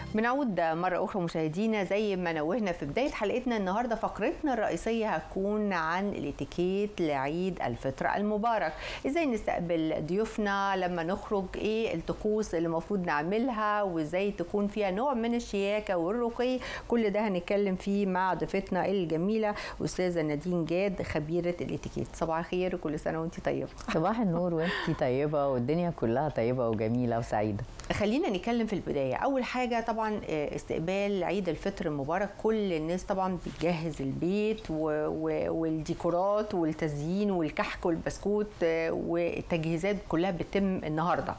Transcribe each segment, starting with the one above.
بنعود مرة أخرى مشاهدينا زي ما نوهنا في بداية حلقتنا النهاردة فقرتنا الرئيسية هتكون عن الاتيكيت لعيد الفطر المبارك ازاي نستقبل ضيوفنا لما نخرج ايه الطقوس اللي المفروض نعملها وازاي تكون فيها نوع من الشياكة والرقي كل ده هنتكلم فيه مع ضيفتنا الجميلة أستاذة نادين جاد خبيرة الاتيكيت صباح الخير وكل سنة وانت طيبة صباح النور وانت طيبة والدنيا كلها طيبة وجميلة وسعيدة خلينا نتكلم في البداية أول حاجة طبعا استقبال عيد الفطر المبارك كل الناس طبعا بتجهز البيت و... و... والديكورات والتزيين والكحك والبسكوت والتجهيزات كلها بتتم النهارده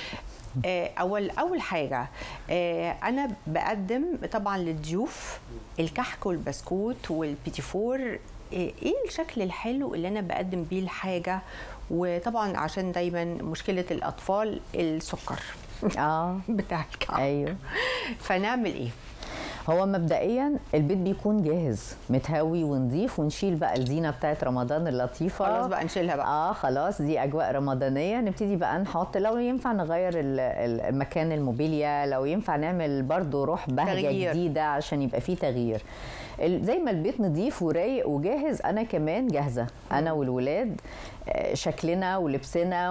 اول اول حاجه انا بقدم طبعا للضيوف الكحك والبسكوت والبيتي فور ايه الشكل الحلو اللي انا بقدم بيه الحاجه وطبعا عشان دايما مشكله الاطفال السكر اه بتاع الكحك ايوه فنعمل ايه هو مبدئيا البيت بيكون جاهز متهوي ونضيف ونشيل بقى الزينه بتاعت رمضان اللطيفه خلاص بقى نشيلها بقى اه خلاص دي اجواء رمضانيه نبتدي بقى نحط لو ينفع نغير المكان الموبيليا لو ينفع نعمل برضو روح بهجه تغيير. جديده عشان يبقى فيه تغيير زي ما البيت نضيف ورايق وجاهز انا كمان جاهزه انا والولاد شكلنا ولبسنا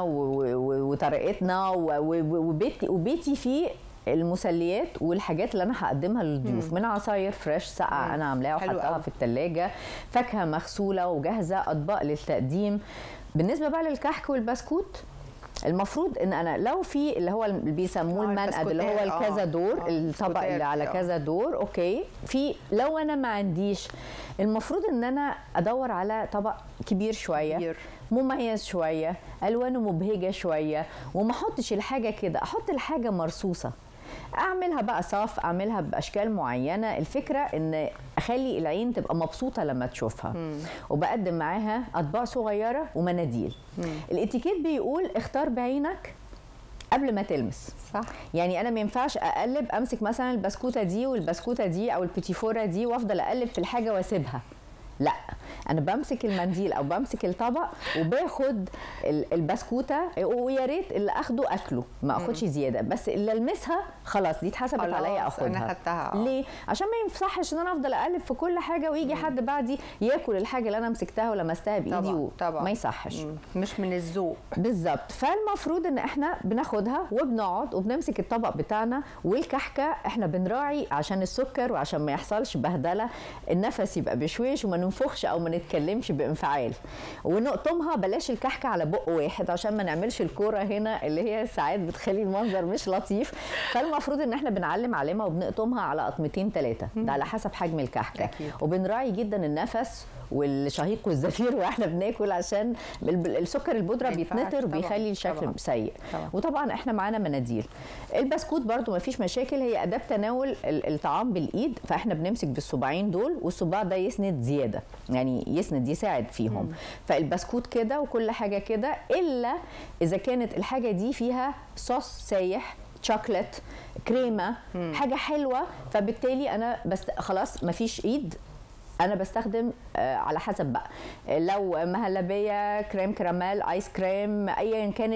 وطريقتنا وبيتي وبيتي فيه المسليات والحاجات اللي انا هقدمها للضيوف من عصاير فريش ساقعه انا عاملاها وحطها في الثلاجه فاكهه مغسوله وجاهزه اطباق للتقديم بالنسبه بقى للكحك والبسكوت المفروض ان انا لو في اللي هو اللي بيسموه المنقد اللي هو الكذا دور آه. الطبق اللي على كذا دور اوكي في لو انا ما عنديش المفروض ان انا ادور على طبق كبير شويه كبير. مميز شويه الوانه مبهجه شويه وما احطش الحاجه كده احط الحاجه مرصوصه اعملها بقى صاف اعملها باشكال معينه الفكره ان اخلي العين تبقى مبسوطه لما تشوفها مم. وبقدم معاها اطباق صغيره ومناديل مم. الاتيكيت بيقول اختار بعينك قبل ما تلمس صح يعني انا ما ينفعش اقلب امسك مثلا البسكوته دي والبسكوته دي او البيتيفورا دي وافضل اقلب في الحاجه واسيبها لا انا بمسك المنديل او بمسك الطبق وباخد البسكوته ويا ريت اللي اخده اكله ما اخدش زياده بس اللي المسها خلاص دي اتحسبت عليا اخدها انا خدتها ليه عشان ما ينصحش ان انا افضل اقلب في كل حاجه ويجي حد بعدي ياكل الحاجه اللي انا مسكتها ولمستها بايدي طبعا. طبعا. ما يصحش مم. مش من الذوق بالظبط فالمفروض ان احنا بناخدها وبنقعد وبنمسك الطبق بتاعنا والكحكه احنا بنراعي عشان السكر وعشان ما يحصلش بهدله النفس يبقى بشويش وما ننفخش او ما نتكلمش بانفعال ونقطمها بلاش الكحكه على بق واحد عشان ما نعملش الكوره هنا اللي هي ساعات بتخلي المنظر مش لطيف فالمفروض ان احنا بنعلم علامه وبنقطمها على قطمتين ثلاثه ده على حسب حجم الكحكه أكيد. وبنراعي جدا النفس والشهيق والزفير واحنا بناكل عشان السكر البودره بيتنطر وبيخلي الشكل طبعًا. سيء طبعًا. وطبعا احنا معانا مناديل البسكوت برضو ما فيش مشاكل هي اداه تناول الطعام بالايد فاحنا بنمسك بالصباعين دول والصباع ده يسند زياده يعني يسند يساعد فيهم مم. فالبسكوت كده وكل حاجه كده الا اذا كانت الحاجه دي فيها صوص سايح شوكليت كريمه مم. حاجه حلوه فبالتالي انا بس خلاص ما فيش ايد انا بستخدم آه على حسب بقى لو مهلبيه كريم كراميل ايس كريم ايا كان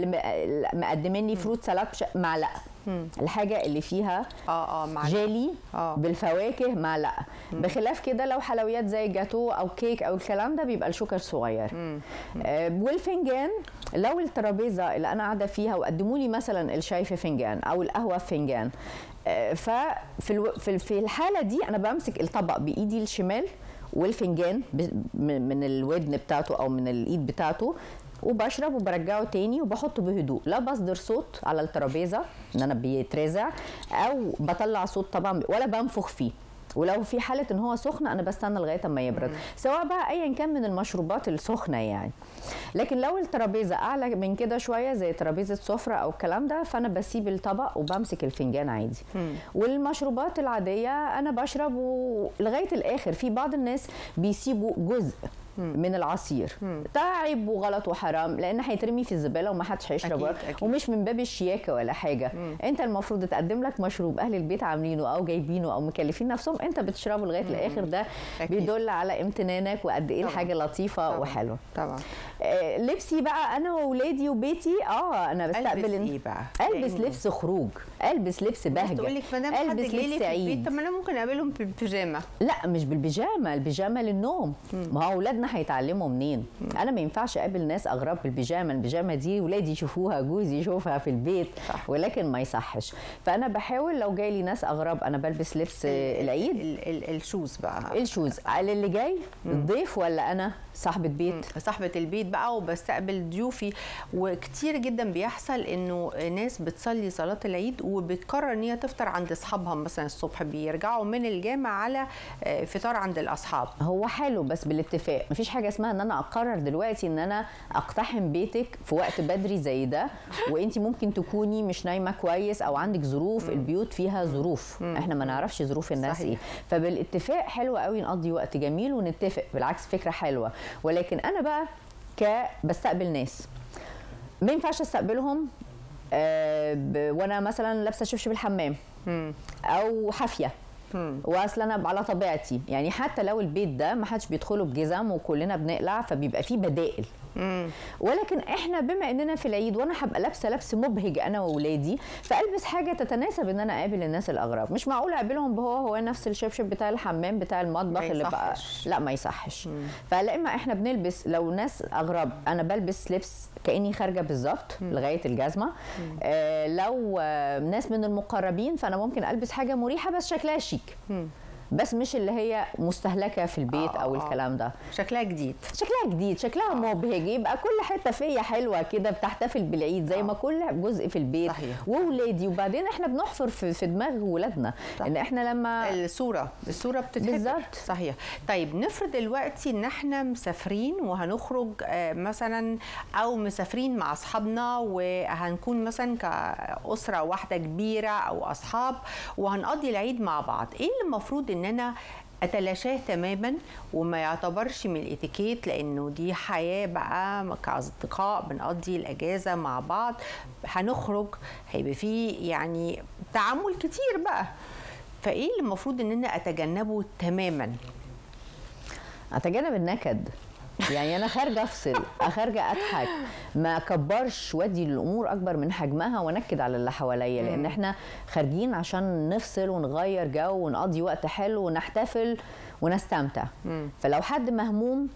اللي مقدمين لي فروت سلاد معلقه الحاجه اللي فيها اه اه معلقه جيلي آه. بالفواكه معلقه بخلاف كده لو حلويات زي جاتو او كيك او الكلام ده بيبقى الشوكر صغير آه والفنجان لو الترابيزه اللي انا قاعده فيها وقدموا لي مثلا الشاي في فنجان او القهوه في فنجان ففي الو... في الحاله دي انا بمسك الطبق بايدي الشمال والفنجان من الودن بتاعته او من الايد بتاعته وبشرب وبرجعه تاني وبحطه بهدوء لا بصدر صوت على الترابيزه ان انا بيترزع او بطلع صوت طبعا ولا بنفخ فيه ولو في حاله ان هو سخن انا بستنى لغايه اما يبرد سواء بقى ايا كان من المشروبات السخنه يعني لكن لو الترابيزه اعلى من كده شويه زي ترابيزه سفره او الكلام ده فانا بسيب الطبق وبمسك الفنجان عادي مم. والمشروبات العاديه انا بشرب لغايه الاخر في بعض الناس بيسيبوا جزء من العصير ده عيب وغلط وحرام لان هيترمي في الزباله وما حدش هيشرب أكيد، أكيد. ومش من باب الشياكه ولا حاجه انت المفروض تقدم لك مشروب اهل البيت عاملينه او جايبينه او مكلفين نفسهم انت بتشربه لغايه الاخر ده أكيد. بيدل على امتنانك وقد ايه طبعاً. الحاجه لطيفه طبعاً. وحلوه طبعا آه، لبسي بقى انا واولادي وبيتي اه انا بستقبل البس إن- ايه بقى البس لأنه- لبس خروج البس لبس بهجه تقول لك مدام حد البس جاي لي لبس في البيت عيد طب ما انا ممكن اقابلهم بالبيجامه لا مش بالبيجامه البيجامه للنوم ما هو اولادنا هيتعلموا منين انا ما ينفعش اقابل ناس اغراب بالبيجامه البيجامه دي ولادي يشوفوها جوزي يشوفها في البيت صح. ولكن ما يصحش فانا بحاول لو جاي لي ناس اغراب انا بلبس لبس العيد ال- ال- الشوز بقى ايه الشوز على اللي جاي الضيف ولا انا صاحبه بيت صاحبة البيت بقى وبستقبل ضيوفي وكتير جدا بيحصل انه ناس بتصلي صلاة العيد وبتقرر ان هي تفطر عند اصحابها مثلا الصبح بيرجعوا من الجامع على آه، فطار عند الاصحاب هو حلو بس بالاتفاق مفيش حاجه اسمها ان انا اقرر دلوقتي ان انا اقتحم بيتك في وقت بدري زي ده وانت ممكن تكوني مش نايمه كويس او عندك ظروف البيوت فيها ظروف احنا ما نعرفش ظروف الناس صحيح. ايه فبالاتفاق حلو قوي نقضي وقت جميل ونتفق بالعكس فكره حلوه ولكن انا بقى ك بستقبل ناس ما ينفعش استقبلهم آه، ب- وانا مثلا لابسه شبشب الحمام او حافيه واصل انا على طبيعتي يعني حتى لو البيت ده ما حدش بيدخله بجزم وكلنا بنقلع فبيبقى فيه بدائل ولكن احنا بما اننا في العيد وانا هبقى لابسه لبس مبهج انا واولادي فالبس حاجه تتناسب ان انا اقابل الناس الاغراب مش معقول اقابلهم بهو هو نفس الشبشب بتاع الحمام بتاع المطبخ ما اللي بقى يصحش. لا ما يصحش فلا اما احنا بنلبس لو ناس اغراب انا بلبس لبس كاني خارجه بالظبط لغايه الجزمه آه لو آه ناس من المقربين فانا ممكن البس حاجه مريحه بس شكلها شيك بس مش اللي هي مستهلكه في البيت آه، او آه. الكلام ده شكلها جديد شكلها جديد شكلها مبهج يبقى كل حته فيا حلوه كده بتحتفل بالعيد زي ما كل جزء في البيت صحيح. واولادي وبعدين احنا بنحفر في, في دماغ ولادنا صح. ان احنا لما الصورة الصورة بتتحفر بالظبط. صحيح طيب نفرض دلوقتي ان احنا مسافرين وهنخرج آه، مثلا او مسافرين مع اصحابنا وهنكون مثلا كأسرة واحدة كبيرة او اصحاب وهنقضي العيد مع بعض ايه اللي المفروض ان انا اتلاشاه تماما وما يعتبرش من الاتيكيت لانه دي حياه بقى كاصدقاء بنقضي الاجازه مع بعض هنخرج هيبقى فيه يعني تعامل كتير بقى فايه اللي المفروض ان انا اتجنبه تماما اتجنب النكد يعني انا خارجه افصل خارجه اضحك ما اكبرش وادي الامور اكبر من حجمها وانكد على اللي حواليا لان احنا خارجين عشان نفصل ونغير جو ونقضي وقت حلو ونحتفل ونستمتع فلو حد مهموم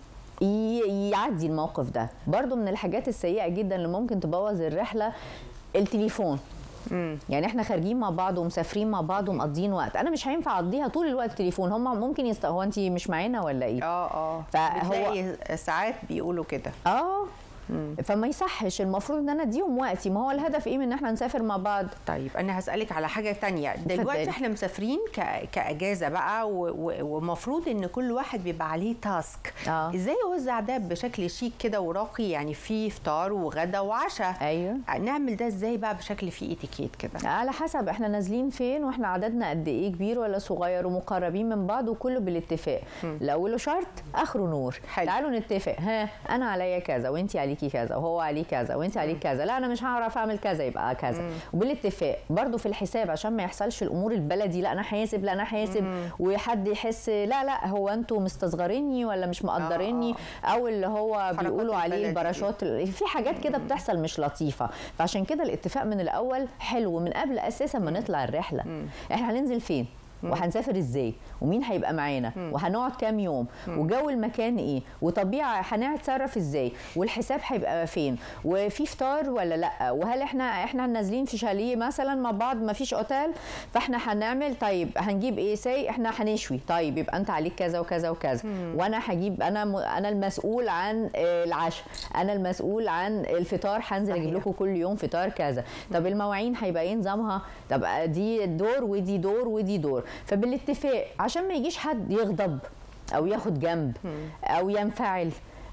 ي- يعدي الموقف ده برضو من الحاجات السيئه جدا اللي ممكن تبوظ الرحله التليفون يعني احنا خارجين مع بعض ومسافرين مع بعض ومقضيين وقت انا مش هينفع اقضيها طول الوقت تليفون هم ممكن يست... هو انت مش معانا ولا ايه اه اه فهو- بتلاقي ساعات بيقولوا كده اه فما يصحش المفروض ان انا اديهم وقتي ما هو الهدف ايه من ان احنا نسافر مع بعض طيب انا هسالك على حاجه تانية دلوقتي اتفضلي. احنا مسافرين ك... كاجازه بقى و- و- ومفروض ان كل واحد بيبقى عليه تاسك آه. ازاي اوزع ده بشكل شيك كده وراقي يعني في فطار وغدا وعشاء ايوه نعمل ده ازاي بقى بشكل فيه اتيكيت كده على حسب احنا نازلين فين واحنا عددنا قد ايه كبير ولا صغير ومقربين من بعض وكله بالاتفاق لو له شرط اخره نور حلو. تعالوا نتفق ها انا عليا كذا وانت عليكي كذا وهو عليه كذا وانت عليك كذا لا انا مش هعرف اعمل كذا يبقى كذا وبالاتفاق برضو في الحساب عشان ما يحصلش الامور البلدي لا انا حاسب لا انا حاسب وحد يحس لا لا هو انتوا مستصغريني ولا مش مقدريني او اللي هو بيقولوا عليه البلدي دي. الباراشوت في حاجات كده بتحصل مش لطيفه فعشان كده الاتفاق من الاول حلو من قبل اساسا ما نطلع الرحله احنا هننزل فين وهنسافر ازاي ومين هيبقى معانا وهنقعد كام يوم وجو المكان ايه وطبيعه هنتصرف ازاي والحساب هيبقى فين وفي فطار ولا لا وهل احنا احنا نازلين في شاليه مثلا مع بعض ما فيش اوتيل فاحنا هنعمل طيب هنجيب ايه سي احنا هنشوي طيب يبقى انت عليك كذا وكذا وكذا وانا هجيب انا م- انا المسؤول عن آه، العشاء انا المسؤول عن الفطار هنزل اجيب صحيح. لكم كل يوم فطار كذا طب المواعين هيبقى ايه نظامها طب دي دور ودي دور ودي دور فبالاتفاق عشان ما يجيش حد يغضب او ياخد جنب او ينفعل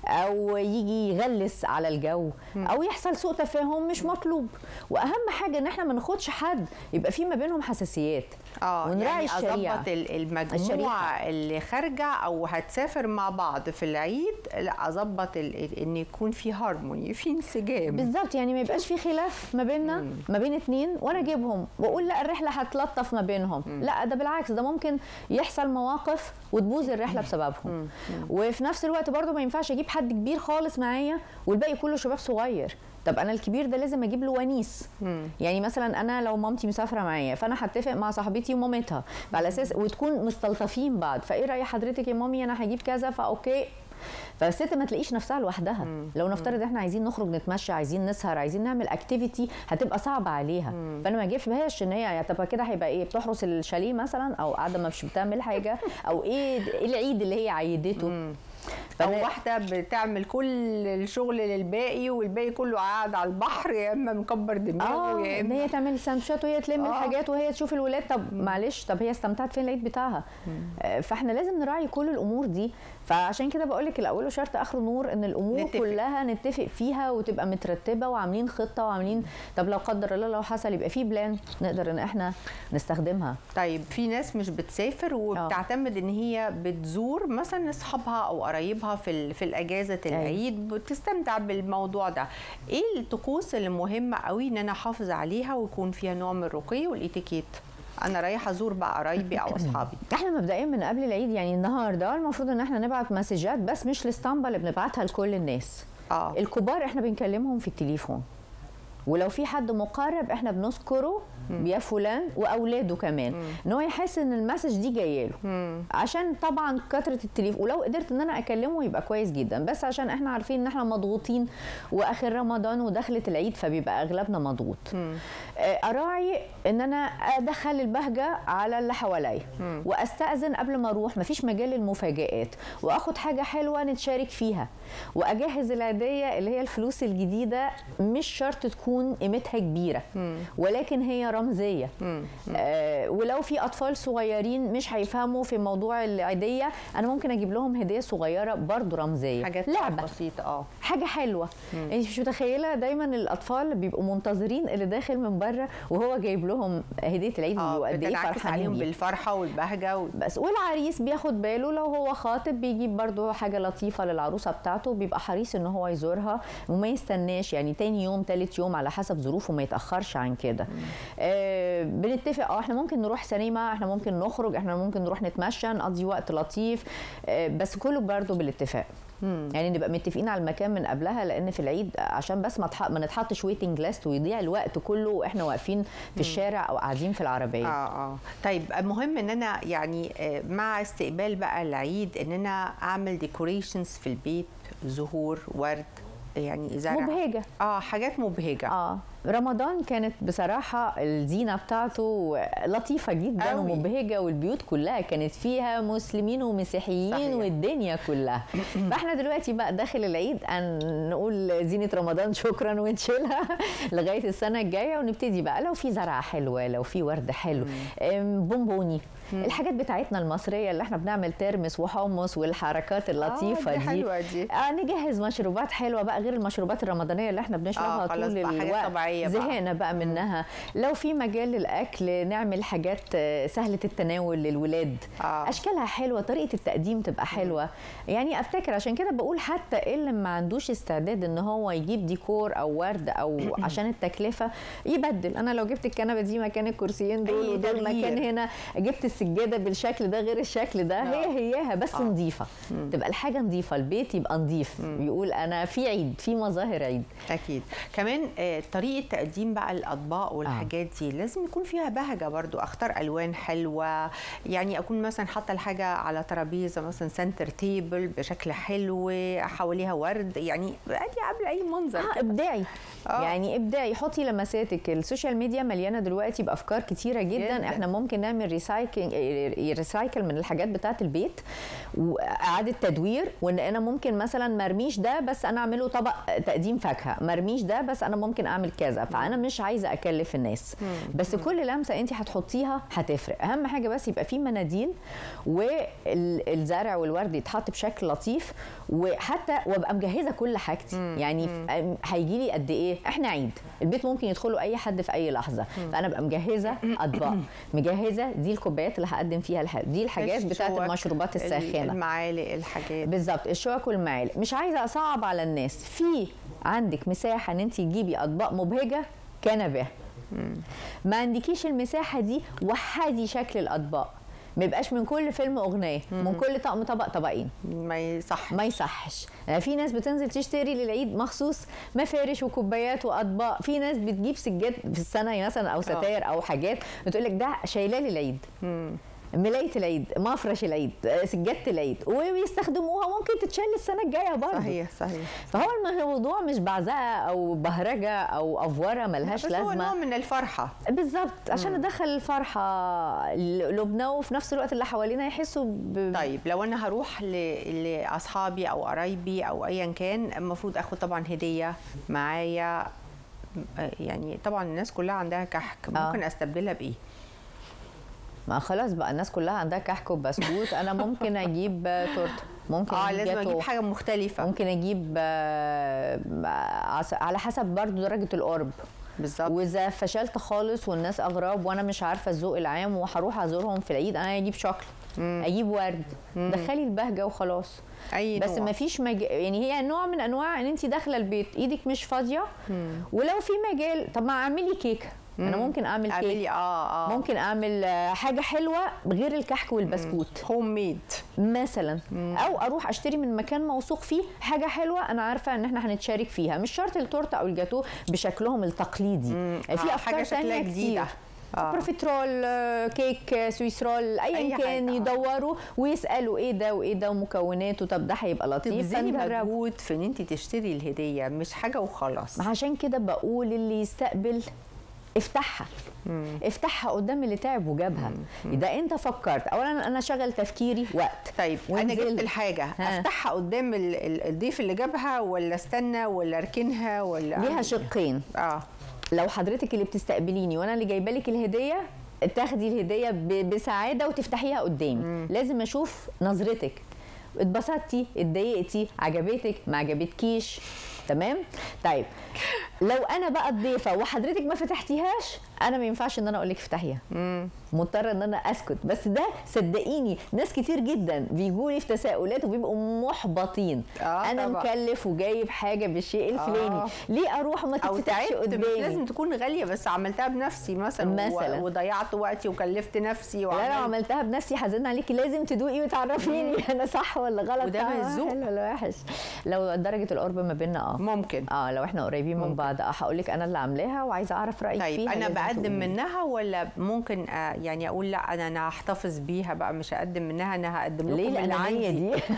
او يجي يغلس على الجو او يحصل سوء تفاهم مش مطلوب واهم حاجه ان احنا ما ناخدش حد يبقى في ما بينهم حساسيات اه ونراعي يعني الشريعة. اظبط ال- المجموعه الشريحة. اللي خارجه او هتسافر مع بعض في العيد لا اظبط ال- ان يكون في هارموني في انسجام بالظبط يعني ما يبقاش في خلاف ما بيننا ما بين اتنين وانا اجيبهم واقول لا الرحله هتلطف ما بينهم لا ده بالعكس ده ممكن يحصل مواقف وتبوظ الرحله بسببهم وفي نفس الوقت برضو ما ينفعش اجيب حد كبير خالص معايا والباقي كله شباب صغير طب انا الكبير ده لازم اجيب له ونيس يعني مثلا انا لو مامتي مسافره معايا فانا هتفق مع صاحبتي ومامتها على اساس وتكون مستلطفين بعض فايه راي حضرتك يا مامي انا هجيب كذا فاوكي فالست ما تلاقيش نفسها لوحدها لو نفترض احنا عايزين نخرج نتمشى عايزين نسهر عايزين نعمل اكتيفيتي هتبقى صعبه عليها فانا ما اجيبهاش ان هي تبقى كده هيبقى ايه بتحرس الشاليه مثلا او قاعده مش بتعمل حاجه او ايه إيه العيد اللي هي عيدته او واحده بتعمل كل الشغل للباقي والباقي كله قاعد على البحر يا اما مكبر دماغه اه يا ان اما هي تعمل سندوتشات وهي تلم آه. الحاجات وهي تشوف الولاد طب معلش طب هي استمتعت فين العيد بتاعها آه، فاحنا لازم نراعي كل الامور دي فعشان كده بقول لك الاول شرط اخر نور ان الامور نتفق. كلها نتفق فيها وتبقى مترتبه وعاملين خطه وعاملين طب لو قدر الله لو حصل يبقى في بلان نقدر ان احنا نستخدمها طيب في ناس مش بتسافر وبتعتمد ان هي بتزور مثلا اصحابها او قرايبها في ال- في الاجازه العيد بتستمتع بالموضوع ده ايه الطقوس اللي مهمه قوي ان انا احافظ عليها ويكون فيها نوع من الرقي والاتيكيت انا رايحه ازور بقى قرايبي او اصحابي احنا مبدئيا من قبل العيد يعني النهارده المفروض ان احنا نبعت مسجات بس مش الاسطمبه اللي بنبعتها لكل الناس اه الكبار احنا بنكلمهم في التليفون ولو في حد مقرب احنا بنذكره يا فلان واولاده كمان ان هو يحس ان المسج دي جايه له عشان طبعا كثره التليفون ولو قدرت ان انا اكلمه يبقى كويس جدا بس عشان احنا عارفين ان احنا مضغوطين واخر رمضان ودخلت العيد فبيبقى اغلبنا مضغوط آه، اراعي ان انا ادخل البهجه على اللي حواليا واستاذن قبل ما اروح مفيش مجال للمفاجآت واخد حاجه حلوه نتشارك فيها واجهز العيديه اللي هي الفلوس الجديده مش شرط تكون قيمتها كبيره ولكن هي رمزيه آه ولو في اطفال صغيرين مش هيفهموا في موضوع العيديه انا ممكن اجيب لهم هديه صغيره برضو رمزيه حاجات لعبه بسيطه اه حاجه حلوه انت مش متخيله دايما الاطفال بيبقوا منتظرين اللي داخل من بره وهو جايب لهم هديه العيد اه وقد ايه بتنعكس فرحانين عليهم بيها. بالفرحه والبهجه و... بس والعريس بياخد باله لو هو خاطب بيجيب برضو حاجة لطيفة للعروسة بتاعته بيبقى حريص ان هو يزورها وما يستناش يعني تاني يوم تالت يوم على حسب ظروفه ما يتأخرش عن كده آه بنتفق اه احنا ممكن نروح سينما احنا ممكن نخرج احنا ممكن نروح نتمشى نقضي وقت لطيف آه بس كله برضو بالاتفاق يعني نبقى متفقين على المكان من قبلها لان في العيد عشان بس ما تح- ما نتحطش ويتنج ليست ويضيع الوقت كله واحنا واقفين في الشارع او قاعدين في العربيه اه اه طيب مهم ان انا يعني آه، مع استقبال بقى العيد ان انا اعمل ديكوريشنز في البيت زهور ورد يعني زرع مبهجة. اه حاجات مبهجه اه رمضان كانت بصراحة الزينة بتاعته لطيفة جدا أوي. ومبهجة والبيوت كلها كانت فيها مسلمين ومسيحيين صحيح. والدنيا كلها فاحنا دلوقتي بقى داخل العيد أن نقول زينة رمضان شكرا ونشيلها لغاية السنة الجاية ونبتدي بقى لو في زرعة حلوة لو في ورد حلو أم، بونبوني الحاجات بتاعتنا المصرية اللي احنا بنعمل ترمس وحمص والحركات اللطيفة دي دي حلوة دي. آه نجهز مشروبات حلوة بقى غير المشروبات الرمضانية اللي احنا بنشربها آه، خلاص طول بقى حاجات الوقت طبيعية بقى. زهقنا بقى منها لو في مجال للاكل نعمل حاجات آه، سهله التناول للولاد آه. اشكالها حلوه طريقه التقديم تبقى حلوه يعني افتكر عشان كده بقول حتى اللي ما عندوش استعداد ان هو يجيب ديكور او ورد او عشان التكلفه يبدل انا لو جبت الكنبه دي مكان الكرسيين دول أي ودول تغيير. مكان هنا جبت السجاده بالشكل ده غير الشكل ده آه. هي هياها بس آه. نظيفه تبقى الحاجه نظيفه البيت يبقى نظيف يقول انا في عيد في مظاهر عيد اكيد كمان آه، طريقه تقديم بقى الاطباق والحاجات دي لازم يكون فيها بهجه برضو اختار الوان حلوه يعني اكون مثلا حاطه الحاجه على ترابيزه مثلا سنتر تيبل بشكل حلو حواليها ورد يعني ادي قبل اي منظر اه كده. ابداعي آه. يعني ابداعي حطي لمساتك السوشيال ميديا مليانه دلوقتي بافكار كتيره جدا, جداً. جداً. احنا ممكن نعمل ريسايكل ريسايكل من الحاجات بتاعه البيت واعاده تدوير وان انا ممكن مثلا مرميش ده بس انا اعمله طبق تقديم فاكهه مرميش ده بس انا ممكن اعمل كذا كذا فانا مش عايزه اكلف الناس بس كل لمسه انت هتحطيها هتفرق اهم حاجه بس يبقى في مناديل والزرع والورد يتحط بشكل لطيف وحتى وابقى مجهزه كل حاجتي يعني هيجي لي قد ايه احنا عيد البيت ممكن يدخله اي حد في اي لحظه فانا ابقى مجهزه اطباق مجهزه دي الكوبايات اللي هقدم فيها الحل. دي الحاجات بتاعت الشوك، المشروبات الساخنه المعالق الحاجات بالظبط الشوك والمعالق مش عايزه اصعب على الناس في عندك مساحه ان انت تجيبي اطباق مبهجه كان بها ما عندكيش المساحه دي وحدي شكل الاطباق ما يبقاش من كل فيلم اغنيه من كل طقم طبق طبقين ما يصح ما يصحش يعني في ناس بتنزل تشتري للعيد مخصوص مفارش وكوبايات واطباق في ناس بتجيب سجاد في السنه مثلا او ستاير او حاجات بتقول لك ده شايلاه للعيد ملايه العيد مفرش العيد سجاده العيد وبيستخدموها ممكن تتشال السنه الجايه برضه صحيح صحيح فهو الموضوع مش بعزقه او بهرجه او افوره ملهاش بس هو نوع لازمه من الفرحه بالظبط عشان ندخل الفرحه لقلوبنا وفي نفس الوقت اللي حوالينا يحسوا ب... طيب لو انا هروح ل- لاصحابي او قرايبي او ايا كان المفروض اخد طبعا هديه معايا آه، يعني طبعا الناس كلها عندها كحك آه. ممكن استبدلها بايه ما خلاص بقى الناس كلها عندها كحك وبسكوت انا ممكن اجيب آه، تورته ممكن اه اجيب لازم جاتو. اجيب حاجه مختلفه ممكن اجيب آه، عس- على حسب برضو درجه القرب بالظبط واذا فشلت خالص والناس اغراب وانا مش عارفه الذوق العام وهروح ازورهم في العيد انا اجيب شوكليت اجيب ورد دخلي البهجه وخلاص اي بس نوع. ما فيش مج... يعني هي نوع من انواع ان انت داخله البيت ايدك مش فاضيه ولو في مجال طب ما اعملي كيكه انا ممكن اعمل كيك اعملي اه اه ممكن اعمل آه، حاجه حلوه غير الكحك والبسكوت هوم ميد مثلا او اروح اشتري من مكان موثوق فيه حاجه حلوه انا عارفه ان احنا هنتشارك فيها مش شرط التورته او الجاتو بشكلهم التقليدي في آه، افكار حاجة شكلها تانية جديدة. كتير آه. بروفيترول آه، كيك آه، سويس رول ايا أي كان حاجة، آه. يدوروا ويسالوا ايه ده وايه ده ومكوناته طب ده هيبقى لطيف تبذلي فنجربه. مجهود في ان انت تشتري الهديه مش حاجه وخلاص عشان كده بقول اللي يستقبل افتحها افتحها قدام اللي تعب وجابها ده انت فكرت اولا انا شغل تفكيري وقت طيب انا جبت ونزلت. الحاجه ها. افتحها قدام ال- ال- الضيف اللي جابها ولا استنى ولا اركنها ولا ليها شقين اه لو حضرتك اللي بتستقبليني وانا اللي جايبه لك الهديه تاخدي الهديه ب- بسعاده وتفتحيها قدامي لازم اشوف نظرتك اتبسطتي اتضايقتي عجبتك ما عجبتكيش تمام طيب لو انا بقى الضيفه وحضرتك ما فتحتيهاش انا ما ينفعش ان انا اقول لك افتحيها مضطره ان انا اسكت بس ده صدقيني ناس كتير جدا بيجوا لي في تساؤلات وبيبقوا محبطين آه انا طبعا. مكلف وجايب حاجه بالشيء الفلاني آه. ليه اروح وما او تتفتحش تعبت مش قدامي لازم تكون غاليه بس عملتها بنفسي مثلا, مثلاً. و- وضيعت وقتي وكلفت نفسي لا لو وعملت عملتها بنفسي حزن عليكي لازم تدوقي وتعرفيني انا صح ولا غلط وده طعمها بالذوق. حلو ولا وحش لو درجه القرب ما بيننا اه ممكن اه لو احنا قريبين من بعض اه هقول لك انا اللي عاملاها وعايزه اعرف رايك طيب فيها انا لازم بقدم تقولي. منها ولا ممكن آه يعني اقول لا انا انا هحتفظ بيها بقى مش هقدم منها انا هقدم لكم ليه اللي الانانيه عندي دي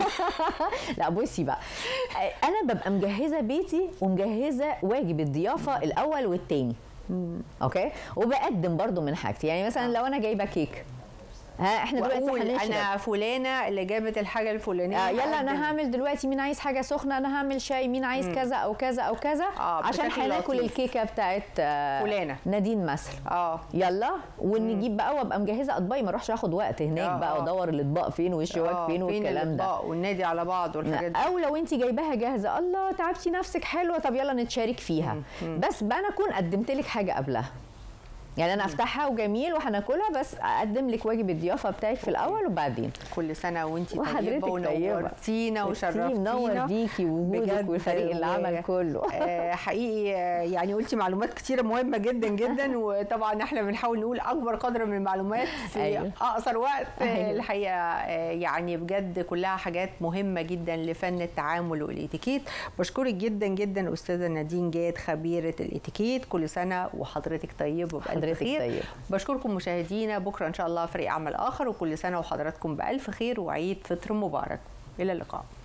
لا بصي بقى انا ببقى مجهزه بيتي ومجهزه واجب الضيافه الاول والتاني اوكي وبقدم برضو من حاجتي يعني مثلا لو انا جايبه كيك ها احنا دلوقتي واقول هنشرب انا فلانه اللي جابت الحاجه الفلانيه آه يلا هقدم. انا هعمل دلوقتي مين عايز حاجه سخنه انا هعمل شاي مين عايز كذا او كذا او كذا آه، عشان بشكل هناكل لطيف. الكيكه بتاعت آه، فلانة. نادين مثلا اه يلا ونجيب بقى وابقى مجهزه اطباقي ما اروحش اخد وقت هناك آه، بقى آه. وادور الاطباق فين والشواك آه، فين والكلام ده الأطباق والنادي على بعض والحاجات دي او لو انت جايباها جاهزه الله تعبتي نفسك حلوه طب يلا نتشارك فيها بس بقى انا اكون قدمت لك حاجه قبلها يعني انا افتحها وجميل وهناكلها بس اقدم لك واجب الضيافه بتاعك في الاول وبعدين كل سنه وانت وحضرتك طيبه طيبة. ونورتينا ميرسي، وشرفتينا منور بيكي ووجودك بجد والفريق اللي و- عمل كله آه، حقيقي آه، يعني قلتي معلومات كتيره مهمه جدا جدا وطبعا احنا بنحاول نقول اكبر قدر من المعلومات في أيوة. اقصر وقت آه، أيوة. الحقيقه آه، يعني بجد كلها حاجات مهمه جدا لفن التعامل والاتيكيت بشكرك جدا جدا استاذه نادين جاد خبيره الاتيكيت كل سنه وحضرتك طيب وبالف حضرتك خير طيب. بشكركم مشاهدينا بكره ان شاء الله فريق عمل اخر وكل سنه وحضراتكم بالف خير وعيد فطر مبارك الى اللقاء